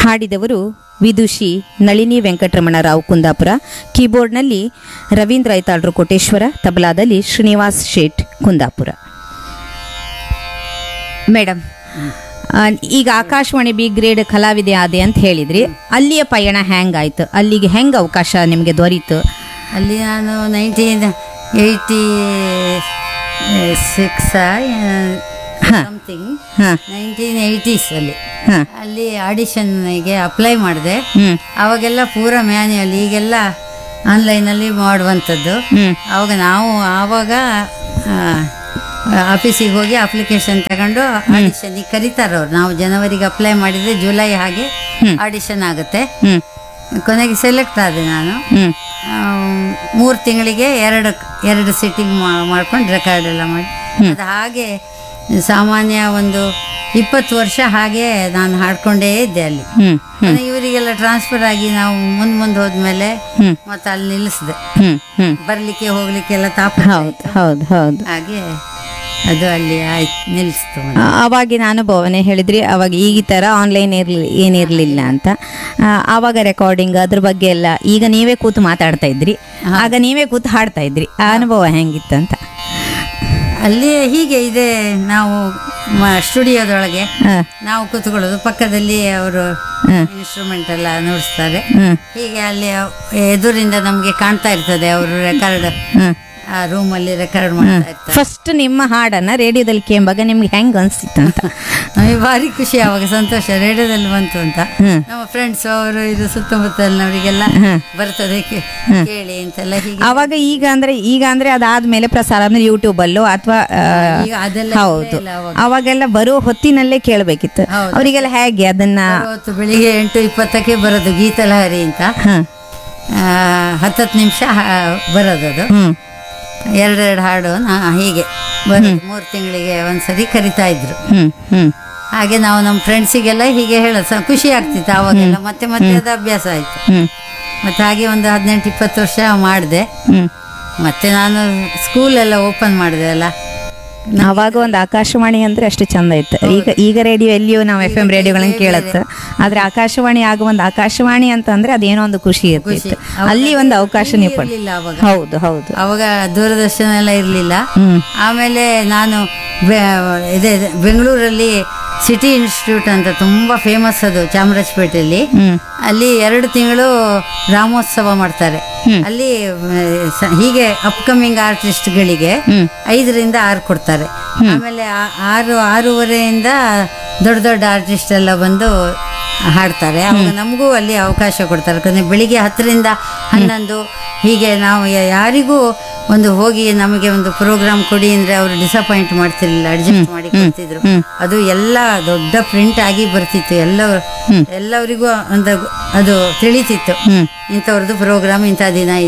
ಹಾಡಿದವರು ವಿದುಷಿ ನಳಿನಿ ವೆಂಕಟರಮಣರಾವ್ ಕುಂದಾಪುರ ಕೀಬೋರ್ಡ್ನಲ್ಲಿ ರವೀಂದ್ರ ಐತಾಳ್ರು ಕೋಟೇಶ್ವರ ತಬಲಾದಲ್ಲಿ ಶ್ರೀನಿವಾಸ್ ಶೇಟ್ ಕುಂದಾಪುರ ಮೇಡಮ್ ಆ, ಈಗ ಆಕಾಶವಾಣಿ ಬಿ ಗ್ರೇಡ್ ಕಲಾವಿದೆ ಆದೆ ಅಂತ ಹೇಳಿದ್ರಿ ಅಲ್ಲಿಯ ಪಯಣ ಹೆಂಗಾಯ್ತು ಅಲ್ಲಿಗೆ ಹೆಂಗೆ ಅವಕಾಶ ನಿಮಗೆ ದೊರೀತು ಅಲ್ಲಿ ನಾನು ನೈನ್ಟೀನ್ ಏಯ್ಟಿ ಸಿಕ್ಸ್ ಸಮಥಿಂಗ್ ಹಾಂ ನೈನ್ಟೀನ್ ಏಯ್ಟೀಸಲ್ಲಿ ಹಾಂ ಅಲ್ಲಿ ಆಡಿಷನ್ಗೆ ಅಪ್ಲೈ ಮಾಡಿದೆ ಹ್ಞೂ ಅವಾಗೆಲ್ಲ ಪೂರ ಮ್ಯಾನ್ಯಲ್ ಈಗೆಲ್ಲ ಆನ್ಲೈನಲ್ಲಿ ಮಾಡುವಂಥದ್ದು ಹ್ಞೂ ಆವಾಗ ನಾವು ಆವಾಗ ಆಫೀಸಿಗೆ ಹೋಗಿ ಅಪ್ಲಿಕೇಶನ್ ತಗೊಂಡು ಆಡಿಷನ್ಗೆ ಕರೀತಾರೆ ಅವ್ರು ನಾವು ಜನವರಿಗೆ ಅಪ್ಲೈ ಮಾಡಿದರೆ ಜುಲೈ ಹಾಗೆ ಆಡಿಷನ್ ಆಗುತ್ತೆ ಹ್ಞೂ ಕೊನೆಗೆ ಸೆಲೆಕ್ಟ್ ಆದೆ ನಾನು ಹ್ಞೂ ಮೂರು ತಿಂಗಳಿಗೆ ಎರಡು ಎರಡು ಸಿಟ್ಟಿಂಗ್ ಮಾಡ್ಕೊಂಡು ರೆಕಾರ್ಡ್ ಎಲ್ಲ ಮಾಡಿ ಅದು ಹಾಗೆ ಸಾಮಾನ್ಯ ಒಂದು ಇಪ್ಪತ್ತು ವರ್ಷ ಹಾಗೆ ನಾನು ಹಾಡ್ಕೊಂಡೇ ಇದ್ದೆ ಅಲ್ಲಿ ಹ್ಞೂ ಕೊನೆಗೆ ಇವರಿಗೆಲ್ಲ ಟ್ರಾನ್ಸ್ಫರ್ ಆಗಿ ನಾವು ಮುಂದೆ ಮುಂದೆ ಹೋದ್ಮೇಲೆ ಹ್ಮ್. ಮತ್ತೆ ಅಲ್ಲಿ ನಿಲ್ಲಿಸಿದೆ ಹ್ಞೂ ಹ್ಞೂ ಬರ್ಲಿಕ್ಕೆ ಹೋಗ್ಲಿಕ್ಕೆ ಎಲ್ಲ ತಾಪ ಹೌದು ಹೌದು ಹೌದು ಹಾಗೆ ಅದು ಅಲ್ಲಿ ಆಯ್ತು ನಿಲ್ಲಿಸ್ತು ಆ, ಅವಾಗಿನ ಅನುಭವನೇ ಹೇಳಿದ್ರಿ ಅವಾಗ ಈ ಥರ ಆನ್ಲೈನ್ ಇರಲಿ ಏನಿರಲಿಲ್ಲ ಅಂತ ಆ, ಆವಾಗ ರೆಕಾರ್ಡಿಂಗ್ ಅದ್ರ ಬಗ್ಗೆ ಎಲ್ಲ ಈಗ ನೀವೇ ಕೂತು ಮಾತಾಡ್ತಾ ಇದ್ರಿ ಆಗ ನೀವೇ ಕೂತು ಹಾಡ್ತಾ ಇದ್ರಿ ಆ ಅನುಭವ ಹೆಂಗಿತ್ತು ಅಂತ ಅಲ್ಲಿ ಹೀಗೆ ಇದೆ ನಾವು ಮ- ಸ್ಟುಡಿಯೋದೊಳಗೆ ಹಾಂ ನಾವು ಕೂತ್ಕೊಳ್ಳೋದು ಪಕ್ಕದಲ್ಲಿ ಅವರು ಹ್ಮ್. ಇನ್ಸ್ಟ್ರೂಮೆಂಟ್ ಎಲ್ಲ ನುಡಿಸ್ತಾರೆ ಹ್ಞೂ ಹೀಗೆ ಅಲ್ಲಿ ಎದುರಿಂದ ನಮಗೆ ಕಾಣ್ತಾ ಇರ್ತದೆ ಅವರು ರೆಕಾರ್ಡ್ ಹ್ಞೂ ಆ ರೂಮಲ್ಲಿ ರೆಕಾರ್ಡ್ ಮಾಡ್ತಾ ಇರ್ತಾರೆ ಫಸ್ಟ್ ನಿಮ್ಮ ಹಾಡನ್ನ ರೇಡಿಯೋದಲ್ಲಿ ಕೇಂಬಾಗ ನಿಮ್ಗೆ ಹೆಂಗ್ ಅನ್ಸಿತ್ತು ಅಂತ ನಮಗೆ ಭಾರಿ ಖುಷಿ ಅವಾಗ ಸಂತೋಷ ರೇಡಿಯೋದಲ್ಲಿ ಬಂತು ಅಂತ ಹ್ಮ್. ನಮ್ಮ ಫ್ರೆಂಡ್ಸ್ ಅವರು ಇದು ಸುತ್ತಮುತ್ತಲಿನವರಿಗೆಲ್ಲ ಹ್ಮ್. ಬರ್ತದೆ ಕೇ- ಕೇಳಿ ಅಂತೆಲ್ಲ ಹೀಗೆ ಅವಾಗ ಈಗ ಅಂದ್ರೆ ಈಗ ಅಂದ್ರೆ ಅದಾದ್ಮೇಲೆ ಪ್ರಸಾರ ಅಂದ್ರೆ ಯೂಟ್ಯೂಬ್ ಅಲ್ಲೋ ಅಥವಾ ಈಗ ಅದೆಲ್ಲ ಹೌದು ಇಲ್ಲ ಅವಾಗ. ಅವಾಗೆಲ್ಲ ಬರೋ ಹೊತ್ತಿನಲ್ಲೇ ಕೇಳಬೇಕಿತ್ತು ಹೌದು. ಅವರಿಗೆಲ್ಲ ಹೇಗೆ ಅದನ್ನ ಅವತ್ತು ಬೆಳಿಗ್ಗೆ ಎಂಟು ಇಪ್ಪತ್ತಕ್ಕೆ ಬರೋದು ಗೀತಲಹರಿ ಅಂತ ಹ ಆ, ಹತ್ತತ್ತು ನಿಮಿಷ ಬರೋದು ಅದು ಹ್ಮ್ ಎರಡೆರಡು ಹಾಡು ನಾ ಹೀಗೆ ಬರೋದು ಮೂರು ತಿಂಗಳಿಗೆ ಒಂದ್ಸರಿ ಕರಿತಾ ಇದ್ರು ಹ್ಮ್ ಹ್ಮ್ ಹಾಗೆ ನಾವು ನಮ್ಮ ಫ್ರೆಂಡ್ಸಿಗೆಲ್ಲ ಹೀಗೆ ಹೇಳೋದು ಸ- ಖುಷಿ ಆಗ್ತಿತ್ತು ಆವಾಗೆಲ್ಲ ಮತ್ತೆ ಮತ್ತೆ ಅದು ಅಭ್ಯಾಸ ಆಯಿತು ಹ್ಮ್ ಮತ್ತು ಹಾಗೆ ಒಂದು ಹದಿನೆಂಟು ಇಪ್ಪತ್ತು ವರ್ಷ ಮಾಡಿದೆ ಹ್ಮ್ ಮತ್ತೆ ನಾನು ಸ್ಕೂಲೆಲ್ಲ ಓಪನ್ ಮಾಡಿದೆ ಅಲ್ಲ ಅವಾಗ ಒಂದು ಆಕಾಶವಾಣಿ ಅಂದ್ರೆ ಅಷ್ಟು ಚಂದ ಇತ್ತು ಈಗ ಈಗ ರೇಡಿಯೋ ಎಲ್ಲಿಯೋ ನಾವು ಎಫ್ ಎಂ ರೇಡಿಯೋಗಳನ್ನ ಕೇಳತ್ತೆ ಆದ್ರೆ ಆಕಾಶವಾಣಿ ಆಗ ಒಂದು ಆಕಾಶವಾಣಿ ಅಂತ ಅಂದ್ರೆ ಅದೇನೋ ಒಂದು ಖುಷಿ ಇರ್ತಿತ್ತು ಅಲ್ಲಿ ಒಂದು ಅವಕಾಶ ನೀವು ಪಡ್ ಇರಲಿಲ್ಲ ಅವಾಗ ಹೌದು ಹೌದು ಅವಾಗ ದೂರದರ್ಶನ ಎಲ್ಲ ಇರಲಿಲ್ಲ ಹ್ಮ್ ಆಮೇಲೆ ನಾನು ಬೆ- ಇದೆ ಇದೆ, ಬೆಂಗಳೂರಲ್ಲಿ ಸಿಟಿ ಇನ್ಸ್ಟಿಟ್ಯೂಟ್ ಅಂತ ತುಂಬ ಫೇಮಸ್ ಅದು ಚಾಮರಾಜಪೇಟೆಯಲ್ಲಿ ಹ್ಮ್ ಅಲ್ಲಿ ಎರಡು ತಿಂಗಳು ರಾಮೋತ್ಸವ ಮಾಡ್ತಾರೆ ಅಲ್ಲಿ ಆ, ಸ- ಹೀಗೆ ಅಪ್ಕಮಿಂಗ್ ಆರ್ಟಿಸ್ಟ್ಗಳಿಗೆ ಹ್ಮ್. ಐದರಿಂದ ಆರು ಕೊಡ್ತಾರೆ ಆಮೇಲೆ ಆ- ಆರು ಆರೂವರೆಯಿಂದ ದೊಡ್ಡ ದೊಡ್ಡ ಆರ್ಟಿಸ್ಟ್ ಎಲ್ಲ ಬಂದು ಹಾಡ್ತಾರೆ ಅವಾಗ ನಮಗೂ ಅಲ್ಲಿ ಅವಕಾಶ ಕೊಡ್ತಾರೆ ಯಾಕಂದ್ರೆ ಬೆಳಿಗ್ಗೆ ಹತ್ತರಿಂದ ಹನ್ನೊಂದು ಹೀಗೆ ನಾವು ಯ- ಯಾರಿಗೂ ಒಂದು ಹೋಗಿ ನಮಗೆ ಒಂದು ಪ್ರೋಗ್ರಾಮ್ ಕೊಡಿ ಅಂದ್ರೆ ಅವರು ಡಿಸಪಾಯಿಂಟ್ ಮಾಡ್ತಿರ್ಲಿಲ್ಲ ಅಡ್ಜಸ್ಟ್ ಮಾಡಿ ಕೊಡ್ತಿದ್ರು ಅದು ಎಲ್ಲ ದೊಡ್ಡ ಪ್ರಿಂಟ್ ಆಗಿ ಬರ್ತಿತ್ತು ಎಲ್ಲ ಎಲ್ಲವರಿಗೂ ಒಂದು ಅದು ತಿಳಿತಿತ್ತು ಹ್ಮ್ ಇಂಥವ್ರದ್ದು ಪ್ರೋಗ್ರಾಮ್ ಇಂಥ ದಿನ